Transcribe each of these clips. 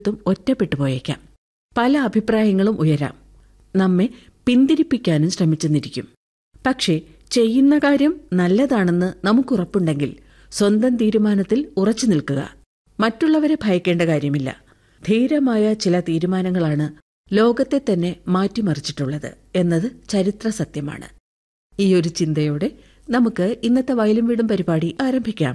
ത്തും ഒറ്റപ്പെട്ടു പോയേക്കാം പല അഭിപ്രായങ്ങളും ഉയരാം നമ്മെ പിന്തിരിപ്പിക്കാനും ശ്രമിച്ചെന്നിരിക്കും പക്ഷേ ചെയ്യുന്ന കാര്യം നല്ലതാണെന്ന് നമുക്കുറപ്പുണ്ടെങ്കിൽ സ്വന്തം തീരുമാനത്തിൽ ഉറച്ചു നിൽക്കുക മറ്റുള്ളവരെ ഭയക്കേണ്ട കാര്യമില്ല ധീരമായ ചില തീരുമാനങ്ങളാണ് ലോകത്തെ തന്നെ മാറ്റിമറിച്ചിട്ടുള്ളത് എന്നത് ചരിത്ര സത്യമാണ് ഈ ഒരു ചിന്തയോടെ നമുക്ക് ഇന്നത്തെ വയലും വീടും പരിപാടി ആരംഭിക്കാം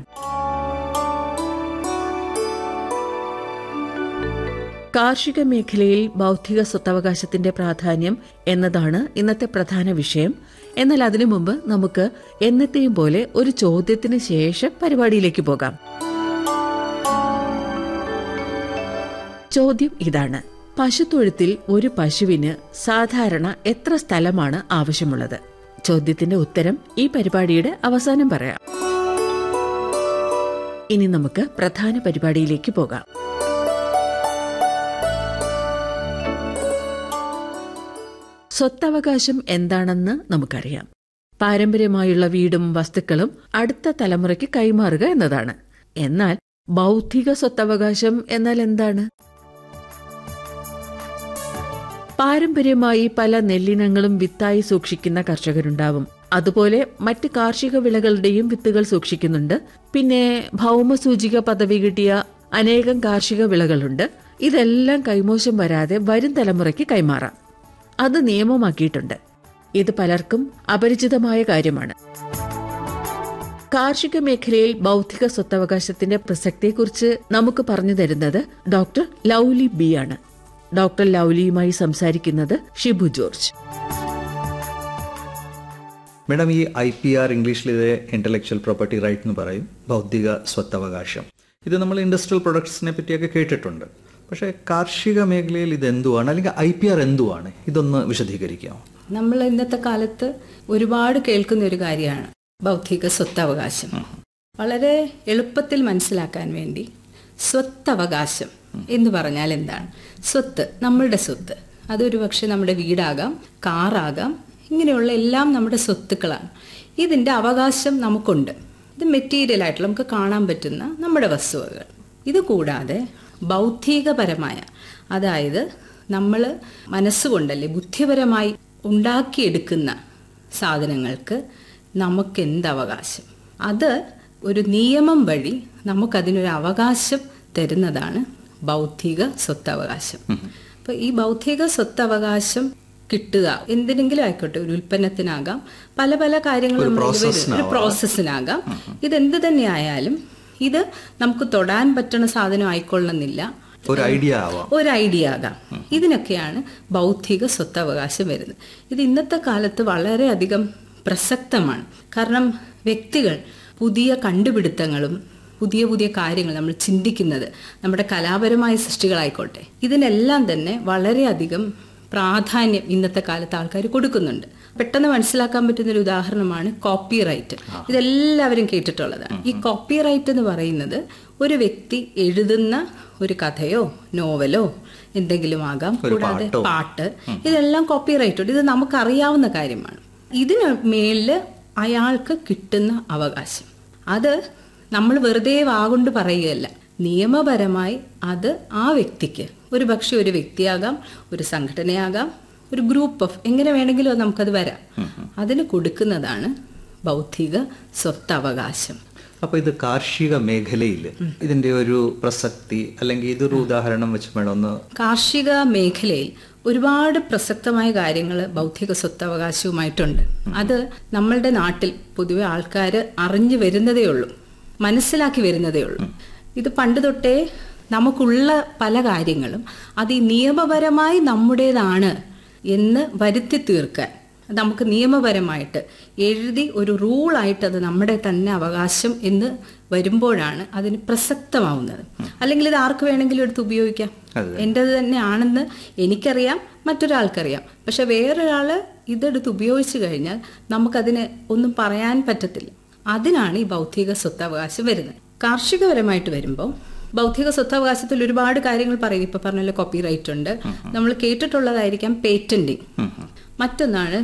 കാർഷിക മേഖലയിൽ ബൗദ്ധിക സ്വത്തവകാശത്തിന്റെ പ്രാധാന്യം എന്നതാണ് ഇന്നത്തെ പ്രധാന വിഷയം എന്നാൽ അതിനു മുമ്പ് നമുക്ക് എന്നത്തെയും പോലെ ഒരു ചോദ്യത്തിന് ശേഷം പരിപാടിയിലേക്ക് പോകാം ചോദ്യം ഇതാണ് പശുത്തൊഴുത്തിൽ ഒരു പശുവിന് സാധാരണ എത്ര സ്ഥലമാണ് ആവശ്യമുള്ളത് ചോദ്യത്തിന്റെ ഉത്തരം ഈ പരിപാടിയുടെ അവസാനം പറയാം ഇനി നമുക്ക് പ്രധാന പരിപാടിയിലേക്ക് പോകാം സ്വത്തവകാശം എന്താണെന്ന് നമുക്കറിയാം പാരമ്പര്യമായുള്ള വീടും വസ്തുക്കളും അടുത്ത തലമുറയ്ക്ക് കൈമാറുക എന്നതാണ് എന്നാൽ ബൗദ്ധിക സ്വത്തവകാശം എന്നാൽ എന്താണ് പാരമ്പര്യമായി പല നെല്ലിനങ്ങളും വിത്തായി സൂക്ഷിക്കുന്ന കർഷകരുണ്ടാവും അതുപോലെ മറ്റ് കാർഷിക വിളകളുടെയും വിത്തുകൾ സൂക്ഷിക്കുന്നുണ്ട് പിന്നെ ഭൗമസൂചിക പദവി കിട്ടിയ അനേകം കാർഷിക വിളകളുണ്ട് ഇതെല്ലാം കൈമോശം വരാതെ വരും തലമുറയ്ക്ക് കൈമാറാം അത് നിയമമാക്കിയിട്ടുണ്ട് ഇത് പലർക്കും അപരിചിതമായ കാര്യമാണ് കാർഷിക മേഖലയിൽ ബൗദ്ധിക സ്വത്തവകാശത്തിന്റെ പ്രസക്തിയെക്കുറിച്ച് നമുക്ക് പറഞ്ഞു തരുന്നത് ഡോക്ടർ ലൗലി ബി ആണ് ഡോക്ടർ ലൗലിയുമായി സംസാരിക്കുന്നത് ഷിബു ജോർജ് മേഡം ഈ ഐ പി ആർ ഇംഗ്ലീഷിൽ ഇത് ഇന്റലക്ച്വൽ പ്രോപ്പർട്ടി റൈറ്റ് എന്ന് പറയും ബൗദ്ധിക സ്വത്തവകാശം ഇത് നമ്മൾ ഇൻഡസ്ട്രിയൽ പ്രൊഡക്ട്സിനെ പറ്റിയൊക്കെ കേട്ടിട്ടുണ്ട് പക്ഷേ കാർഷിക മേഖലയിൽ ഇത് എന്തുവാണ് അല്ലെങ്കിൽ ഐ പി ആർ എന്തുവാണ് ഇതൊന്ന് വിശദീകരിക്കാമോ നമ്മൾ ഇന്നത്തെ കാലത്ത് ഒരുപാട് കേൾക്കുന്ന ഒരു കാര്യമാണ് ബൗദ്ധിക സ്വത്തവകാശം വളരെ എളുപ്പത്തിൽ മനസ്സിലാക്കാൻ വേണ്ടി സ്വത്തവകാശം എന്ന് പറഞ്ഞാൽ എന്താണ് സ്വത്ത് നമ്മളുടെ സ്വത്ത് അതൊരു പക്ഷെ നമ്മുടെ വീടാകാം കാറാകാം ഇങ്ങനെയുള്ള എല്ലാം നമ്മുടെ സ്വത്തുക്കളാണ് ഇതിന്റെ അവകാശം നമുക്കുണ്ട് ഇത് മെറ്റീരിയൽ ആയിട്ട് നമുക്ക് കാണാൻ പറ്റുന്ന നമ്മുടെ വസ്തുവകൾ ഇത് കൂടാതെ ബൗദ്ധികപരമായ അതായത് നമ്മൾ മനസ്സുകൊണ്ടല്ലേ ബുദ്ധിപരമായി ഉണ്ടാക്കിയെടുക്കുന്ന സാധനങ്ങൾക്ക് നമുക്ക് എന്ത് അവകാശം അത് ഒരു നിയമം വഴി നമുക്കതിനൊരു അവകാശം തരുന്നതാണ് ബൗദ്ധിക സ്വത്തവകാശം അപ്പൊ ഈ ബൗദ്ധിക സ്വത്തവകാശം കിട്ടുക എന്തിനെങ്കിലും ആയിക്കോട്ടെ ഒരു ഉൽപ്പന്നത്തിനാകാം പല പല കാര്യങ്ങളും ഒരു പ്രോസസ്സിനാകാം ഇതെന്ത് തന്നെ ആയാലും ഇത് നമുക്ക് തൊടാൻ പറ്റുന്ന സാധനം ആയിക്കൊള്ളുന്നില്ല ഒരു ഐഡിയ ആവാം ഒരു ഐഡിയ ആകാം ഇതിനൊക്കെയാണ് ബൗദ്ധിക സ്വത്തവകാശം വരുന്നത് ഇത് ഇന്നത്തെ കാലത്ത് വളരെയധികം പ്രസക്തമാണ് കാരണം വ്യക്തികൾ പുതിയ കണ്ടുപിടുത്തങ്ങളും പുതിയ പുതിയ കാര്യങ്ങൾ നമ്മൾ ചിന്തിക്കുന്നത് നമ്മുടെ കലാപരമായ സൃഷ്ടികളായിക്കോട്ടെ ഇതിനെല്ലാം തന്നെ വളരെയധികം പ്രാധാന്യം ഇന്നത്തെ കാലത്ത് ആൾക്കാർ കൊടുക്കുന്നുണ്ട് പെട്ടെന്ന് മനസ്സിലാക്കാൻ പറ്റുന്ന ഒരു ഉദാഹരണമാണ് കോപ്പി റൈറ്റ് ഇതെല്ലാവരും കേട്ടിട്ടുള്ളതാണ് ഈ കോപ്പി റൈറ്റ് എന്ന് പറയുന്നത് ഒരു വ്യക്തി എഴുതുന്ന ഒരു കഥയോ നോവലോ എന്തെങ്കിലും ആകാം കൂടാതെ പാട്ട് ഇതെല്ലാം കോപ്പി റൈറ്റ് ഉണ്ട് ഇത് നമുക്കറിയാവുന്ന കാര്യമാണ് ഇതിന് മേളില് അയാൾക്ക് കിട്ടുന്ന അവകാശം അത് നമ്മൾ വെറുതെ വാഗൊണ്ട് പറയുകയല്ല നിയമപരമായി അത് ആ വ്യക്തിക്ക് ഒരു പക്ഷെ ഒരു വ്യക്തിയാകാം ഒരു സംഘടനയാകാം ഒരു ഗ്രൂപ്പ് ഓഫ് എങ്ങനെ വേണമെങ്കിലും അത് നമുക്കത് വരാം അതിന് കൊടുക്കുന്നതാണ് ബൗദ്ധിക സ്വത്തവകാശം അപ്പൊ ഇത് കാർഷിക മേഖലയിൽ ഇതിന്റെ ഒരു പ്രസക്തി അല്ലെങ്കിൽ ഇതൊരു ഉദാഹരണം വെച്ച് വേണം ഒന്ന് കാർഷിക മേഖലയിൽ ഒരുപാട് പ്രസക്തമായ കാര്യങ്ങൾ ബൗദ്ധിക സ്വത്തവകാശവുമായിട്ടുണ്ട് അത് നമ്മളുടെ നാട്ടിൽ പൊതുവെ ആൾക്കാർ അറിഞ്ഞു വരുന്നതേ ഉള്ളൂ മനസ്സിലാക്കി വരുന്നതേ ഉള്ളൂ ഇത് പണ്ട് തൊട്ടേ നമുക്കുള്ള പല കാര്യങ്ങളും അത് ഈ നിയമപരമായി നമ്മുടേതാണ് എന്ന് വരുത്തി തീർക്കാൻ നമുക്ക് നിയമപരമായിട്ട് എഴുതി ഒരു റൂളായിട്ട് അത് നമ്മുടെ തന്നെ അവകാശം എന്ന് വരുമ്പോഴാണ് അതിന് പ്രസക്തമാവുന്നത് അല്ലെങ്കിൽ ഇത് ആർക്ക് വേണമെങ്കിലും എടുത്ത് ഉപയോഗിക്കാം എൻ്റെത് തന്നെ ആണെന്ന് എനിക്കറിയാം മറ്റൊരാൾക്കറിയാം പക്ഷെ വേറൊരാള് ഇതെടുത്ത് ഉപയോഗിച്ചു കഴിഞ്ഞാൽ നമുക്കതിന് ഒന്നും പറയാൻ പറ്റത്തില്ല അതിനാണ് ഈ ബൗദ്ധിക സ്വത്തവകാശം വരുന്നത് കാർഷികപരമായിട്ട് വരുമ്പോൾ ബൗദ്ധിക സ്വത്തവകാശത്തിൽ ഒരുപാട് കാര്യങ്ങൾ പറയും ഇപ്പൊ പറഞ്ഞല്ലോ കോപ്പി റൈറ്റ് ഉണ്ട് നമ്മൾ കേട്ടിട്ടുള്ളതായിരിക്കാം പേറ്റന്റിങ് മറ്റൊന്നാണ്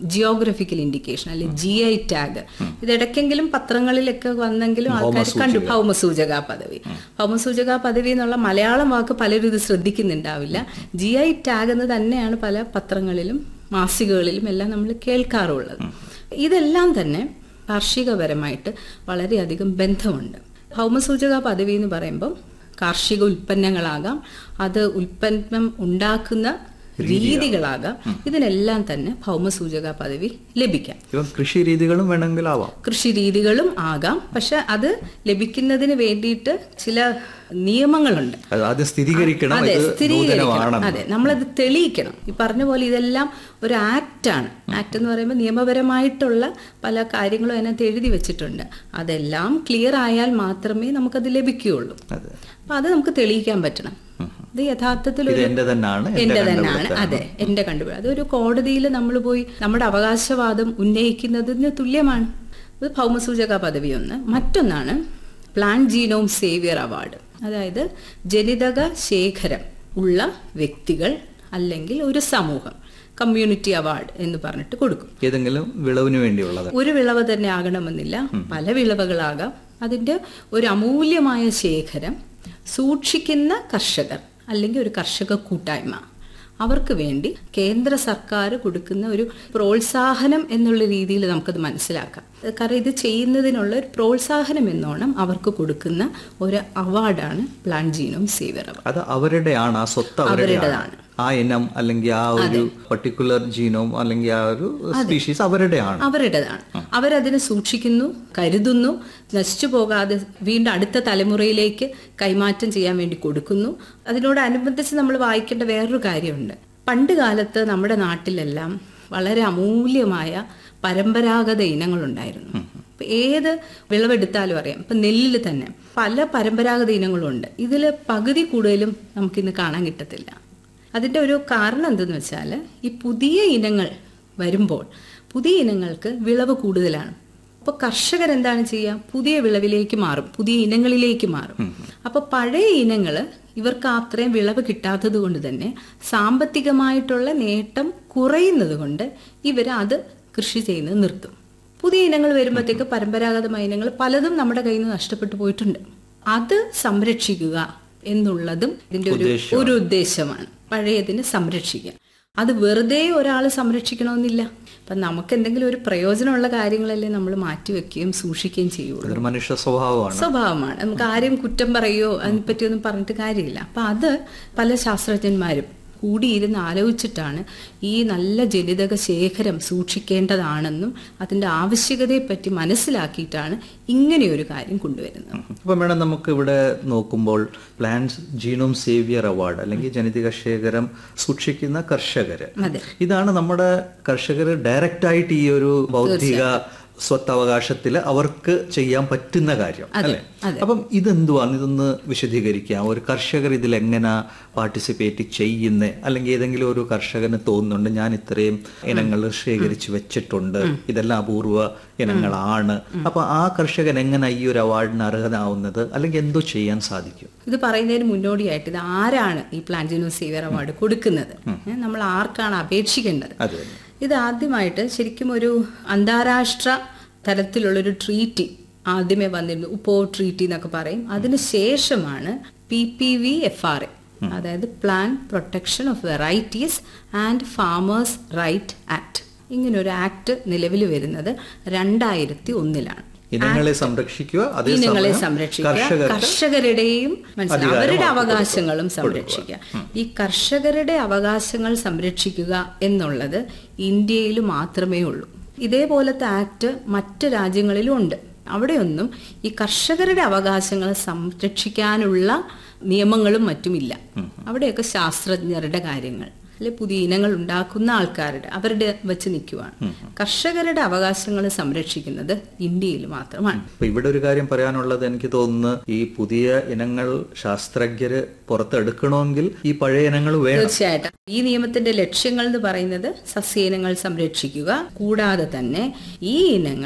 ജിയോഗ്രഫിക്കൽ ഇൻഡിക്കേഷൻ അല്ലെ ജി ഐ ടാഗ് ഇതിടയ്ക്കെങ്കിലും പത്രങ്ങളിലൊക്കെ വന്നെങ്കിലും ആൾക്കാർ കണ്ടു ഭൗമസൂചക പദവി ഭൗമസൂചക പദവി എന്നുള്ള മലയാളം വാക്ക് പലരും ഇത് ശ്രദ്ധിക്കുന്നുണ്ടാവില്ല ജി ഐ ടാഗ് എന്ന് തന്നെയാണ് പല പത്രങ്ങളിലും മാസികകളിലും എല്ലാം നമ്മൾ കേൾക്കാറുള്ളത് ഇതെല്ലാം തന്നെ കാർഷികപരമായിട്ട് വളരെയധികം ബന്ധമുണ്ട് ഭൗമസൂചക പദവി എന്ന് പറയുമ്പം കാർഷിക ഉൽപ്പന്നങ്ങളാകാം അത് ഉൽപ്പന്നം ഉണ്ടാക്കുന്ന രീതികളാകാം ഇതിനെല്ലാം തന്നെ ഭൗമസൂചക പദവി ലഭിക്കാം ഇപ്പം കൃഷി രീതികളും വേണമെങ്കിൽ ആവാം കൃഷി രീതികളും ആകാം പക്ഷെ അത് ലഭിക്കുന്നതിന് വേണ്ടിയിട്ട് ചില നിയമങ്ങളുണ്ട് അത് ആദ്യം സ്ഥിരീകരിക്കണം അതെ ഇത് സ്ഥിരീകരിക്കണം നൂതനമാണെന്ന് അതെ നമ്മളത് തെളിയിക്കണം ഈ പറഞ്ഞ പോലെ ഇതെല്ലാം ഒരു ആക്റ്റാണ് ആക്ട് എന്ന് പറയുമ്പോൾ നിയമപരമായിട്ടുള്ള പല കാര്യങ്ങളും അതിനകത്ത് എഴുതി വെച്ചിട്ടുണ്ട് അതെല്ലാം ക്ലിയർ ആയാൽ മാത്രമേ നമുക്കത് ലഭിക്കുകയുള്ളൂ അതെ അപ്പൊ അത് നമുക്ക് തെളിയിക്കാൻ പറ്റണം ഇത് യഥാർത്ഥത്തിൽ ഇത് ഒരു എന്റെ തന്നെയാണ് എന്റെ എന്റെ തന്നെയാണ് കണ്ടുപിടുത്തമാണ്. അതെ എന്റെ കണ്ടുപിടുത്തം അതൊരു കോടതിയിൽ നമ്മൾ പോയി നമ്മുടെ അവകാശവാദം ഉന്നയിക്കുന്നതിന് തുല്യമാണ് ഇത് ഭൗമസൂചക പദവി ഒന്ന് മറ്റൊന്നാണ് പ്ലാൻ ജീനോം സേവിയർ അവാർഡ് അതായത് ജനിതക ശേഖരം ഉള്ള വ്യക്തികൾ അല്ലെങ്കിൽ ഒരു സമൂഹം കമ്മ്യൂണിറ്റി അവാർഡ് എന്ന് പറഞ്ഞിട്ട് കൊടുക്കും ഏതെങ്കിലും വിളവിന് വേണ്ടിയുള്ളത് ഒരു വിളവ് തന്നെ ആകണമെന്നില്ല പല വിളവുകളാകാം അതിന്റെ ഒരു അമൂല്യമായ ശേഖരം സൂക്ഷിക്കുന്ന കർഷകർ അല്ലെങ്കിൽ ഒരു കർഷക കൂട്ടായ്മ അവർക്ക് വേണ്ടി കേന്ദ്ര സർക്കാർ കൊടുക്കുന്ന ഒരു പ്രോത്സാഹനം എന്നുള്ള രീതിയിൽ നമുക്കത് മനസ്സിലാക്കാം കാരണം ഇത് ചെയ്യുന്നതിനുള്ള ഒരു പ്രോത്സാഹനം എന്നോണം അവർക്ക് കൊടുക്കുന്ന ഒരു അവാർഡാണ് പ്ലാൻ ജീനോം സേവിയർ അവാർഡ് അത് അവരുടെയാണ് ആ സ്വത്ത് അവരുടെയാണ് അവരുടേതാണ്. ആ ഇനം അല്ലെങ്കിൽ ആ ഒരു പർട്ടിക്കുലർ ജീനോം അല്ലെങ്കിൽ ആ ഒരു സ്പീഷീസ് അവരുടെയാണ് അവരുടേതാണ് അവരതിനെ സൂക്ഷിക്കുന്നു കരുതുന്നു നശിച്ചു പോകാതെ വീണ്ടും അടുത്ത തലമുറയിലേക്ക് കൈമാറ്റം ചെയ്യാൻ വേണ്ടി കൊടുക്കുന്നു അതിനോടനുബന്ധിച്ച് നമ്മൾ വായിക്കേണ്ട വേറൊരു കാര്യമുണ്ട് പണ്ട് കാലത്ത് നമ്മുടെ നാട്ടിലെല്ലാം വളരെ അമൂല്യമായ പരമ്പരാഗത ഇനങ്ങളുണ്ടായിരുന്നു ഇപ്പൊ ഏത് വിളവെടുത്താലും അറിയാം ഇപ്പൊ നെല്ലിൽ തന്നെ പല പരമ്പരാഗത ഇനങ്ങളുണ്ട് ഇതിൽ പകുതി കൂടുതലും നമുക്കിന്ന് കാണാൻ കിട്ടത്തില്ല അതിൻ്റെ ഒരു കാരണം എന്തെന്ന് വെച്ചാൽ ഈ പുതിയ ഇനങ്ങൾ വരുമ്പോൾ പുതിയ ഇനങ്ങൾക്ക് വിളവ് കൂടുതലാണ് അപ്പോൾ കർഷകർ എന്താണ് ചെയ്യുക പുതിയ വിളവിലേക്ക് മാറും പുതിയ ഇനങ്ങളിലേക്ക് മാറും അപ്പോൾ പഴയ ഇനങ്ങൾ ഇവർക്ക് അത്രയും വിളവ് കിട്ടാത്തത് കൊണ്ട് തന്നെ സാമ്പത്തികമായിട്ടുള്ള നേട്ടം കുറയുന്നത് കൊണ്ട് ഇവർ അത് കൃഷി ചെയ്യുന്നത് നിർത്തും പുതിയ ഇനങ്ങൾ വരുമ്പോഴത്തേക്ക് പരമ്പരാഗതമായ ഇനങ്ങൾ പലതും നമ്മുടെ കയ്യിൽ നിന്ന് നഷ്ടപ്പെട്ടു പോയിട്ടുണ്ട് അത് സംരക്ഷിക്കുക എന്നുള്ളതും ഇതിന്റെ ഒരു ഒരു ഉദ്ദേശമാണ് പഴയതിനെ സംരക്ഷിക്കുക അത് വെറുതെ ഒരാൾ സംരക്ഷിക്കണമെന്നില്ല അപ്പം നമുക്ക് എന്തെങ്കിലും ഒരു പ്രയോജനമുള്ള കാര്യങ്ങളല്ലേ നമ്മൾ മാറ്റിവെക്കുകയും സൂക്ഷിക്കുകയും ചെയ്യുള്ളൂ അതൊരു മനുഷ്യ സ്വഭാവമാണ് സ്വഭാവമാണ് നമുക്ക് ആരെയും കുറ്റം പറയുകയോ അതിനെപ്പറ്റിയൊന്നും പറഞ്ഞിട്ട് കാര്യമില്ല അപ്പം അത് പല ശാസ്ത്രജ്ഞന്മാരും കൂടിയിരുന്ന് ആലോചിച്ചിട്ടാണ് ഈ നല്ല ജനിതക ശേഖരം സൂക്ഷിക്കേണ്ടതാണെന്നും അതിൻ്റെ ആവശ്യകതയെപ്പറ്റി മനസ്സിലാക്കിയിട്ടാണ് ഇങ്ങനെയൊരു കാര്യം കൊണ്ടുവരുന്നത് അപ്പൊ മേഡം നമുക്ക് ഇവിടെ നോക്കുമ്പോൾ പ്ലാന്റ്സ് ജീനോം സേവിയർ അവാർഡ് അല്ലെങ്കിൽ ജനിതക ശേഖരം സൂക്ഷിക്കുന്ന കർഷകര് അതെ. ഇതാണ് നമ്മുടെ കർഷകർ ഡയറക്റ്റ് ആയിട്ട് ഈ ഒരു ബൗദ്ധിക സ്വത്തവകാശത്തിൽ അവർക്ക് ചെയ്യാൻ പറ്റുന്ന കാര്യം അല്ലെ അപ്പം ഇതെന്തുവാണ് ഇതൊന്ന് വിശദീകരിക്കാം ഒരു കർഷകർ ഇതിൽ എങ്ങനെ പാർട്ടിസിപ്പേറ്റ് ചെയ്യുന്നേ അല്ലെങ്കിൽ ഏതെങ്കിലും ഒരു കർഷകന് തോന്നുന്നുണ്ട് ഞാൻ ഇത്രയും ഇനങ്ങൾ ശേഖരിച്ച് വെച്ചിട്ടുണ്ട് ഇതെല്ലാം അപൂർവ ഇനങ്ങളാണ് അപ്പൊ ആ കർഷകൻ എങ്ങനെ ഈ ഒരു അവാർഡിന് അർഹനാവുന്നത് അല്ലെങ്കിൽ എന്തോ ചെയ്യാൻ സാധിക്കും ഇത് പറയുന്നതിന് മുന്നോടിയായിട്ട് ഇത് ആരാണ് ഈ പ്ലാന്റിനോ സേവിയർ അവാർഡ് കൊടുക്കുന്നത് ഏ, നമ്മൾ ആർക്കാണ് അപേക്ഷിക്കേണ്ടത് അത് തന്നെ ഇത് ആദ്യമായിട്ട് ശരിക്കും ഒരു അന്താരാഷ്ട്ര തലത്തിലുള്ളൊരു ട്രീറ്റി ആദ്യമേ വന്നിരുന്നു ഉപ്പോ ട്രീറ്റി എന്നൊക്കെ പറയും അതിന് ശേഷമാണ് P P V F R A അതായത് plan protection of varieties and farmers right act ഇങ്ങനെ ഒരു ആക്ട് നിലവിൽ വരുന്നത് രണ്ടായിരത്തി ഒന്നിലാണ് ഇനങ്ങളെ സംരക്ഷിക്കുക ഇനങ്ങളെ അതേസമയം സംരക്ഷിക്കുക കർഷകർക്ക് കർഷകരുടെയും മനസ്സിലായി അധികാരം അവരുടെ അവർക്ക് അവകാശങ്ങളും സംരക്ഷിക്കുക ഈ കർഷകരുടെ അവകാശങ്ങൾ സംരക്ഷിക്കുക എന്നുള്ളത് ഇന്ത്യയിൽ മാത്രമേ ഉള്ളൂ ഇതേപോലത്തെ ആക്ട് മറ്റ് രാജ്യങ്ങളിലും ഉണ്ട് അവിടെയൊന്നും ഈ കർഷകരുടെ അവകാശങ്ങൾ സംരക്ഷിക്കാനുള്ള നിയമങ്ങളും മറ്റുമില്ല അവിടെയൊക്കെ ശാസ്ത്രജ്ഞരുടെ കാര്യങ്ങൾ അല്ലെ പുതിയ ഇനങ്ങൾ ഉണ്ടാക്കുന്ന ആൾക്കാരുടെ അവരുടെ വെച്ച് നിൽക്കുവാണ് കർഷകരുടെ അവകാശങ്ങൾ സംരക്ഷിക്കുന്നത് ഇന്ത്യയിൽ മാത്രമാണ് അപ്പൊ ഇവിടെ ഒരു കാര്യം പറയാനുള്ളത് എനിക്ക് തോന്നുന്നു ഈ പുതിയ ഇനങ്ങൾ ശാസ്ത്രജ്ഞര് പുറത്തെടുക്കണമെങ്കിൽ ഈ പഴയ ഇനങ്ങൾ വേണം തീർച്ചയായിട്ടും ഈ നിയമത്തിന്റെ ലക്ഷ്യങ്ങൾ എന്ന് പറയുന്നത് സസ്യ ഇനങ്ങൾ സംരക്ഷിക്കുക കൂടാതെ തന്നെ ഈ ഇനങ്ങൾ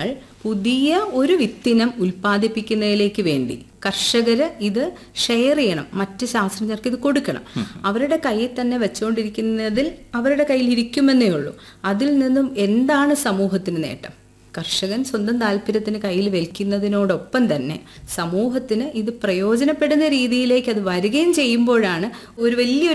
പുതിയ ഒരു വിത്തിനം ഉൽപ്പാദിപ്പിക്കുന്നതിലേക്ക് വേണ്ടി കർഷകര് ഇത് ഷെയർ ചെയ്യണം മറ്റ് ശാസ്ത്രജ്ഞർക്ക് ഇത് കൊടുക്കണം അവരുടെ കയ്യിൽ തന്നെ വെച്ചുകൊണ്ടിരിക്കുന്നതിൽ അവരുടെ കയ്യിൽ ഇരിക്കുമെന്നേ ഉള്ളൂ അതിൽ നിന്നും എന്താണ് സമൂഹത്തിന് നേട്ടം കർഷകൻ സ്വന്തം താല്പര്യത്തിന് കയ്യിൽ വെക്കുന്നതിനോടൊപ്പം തന്നെ സമൂഹത്തിന് ഇത് പ്രയോജനപ്പെടുന്ന രീതിയിലേക്ക് അത് വരികയും ചെയ്യുമ്പോഴാണ് ഒരു വലിയൊരു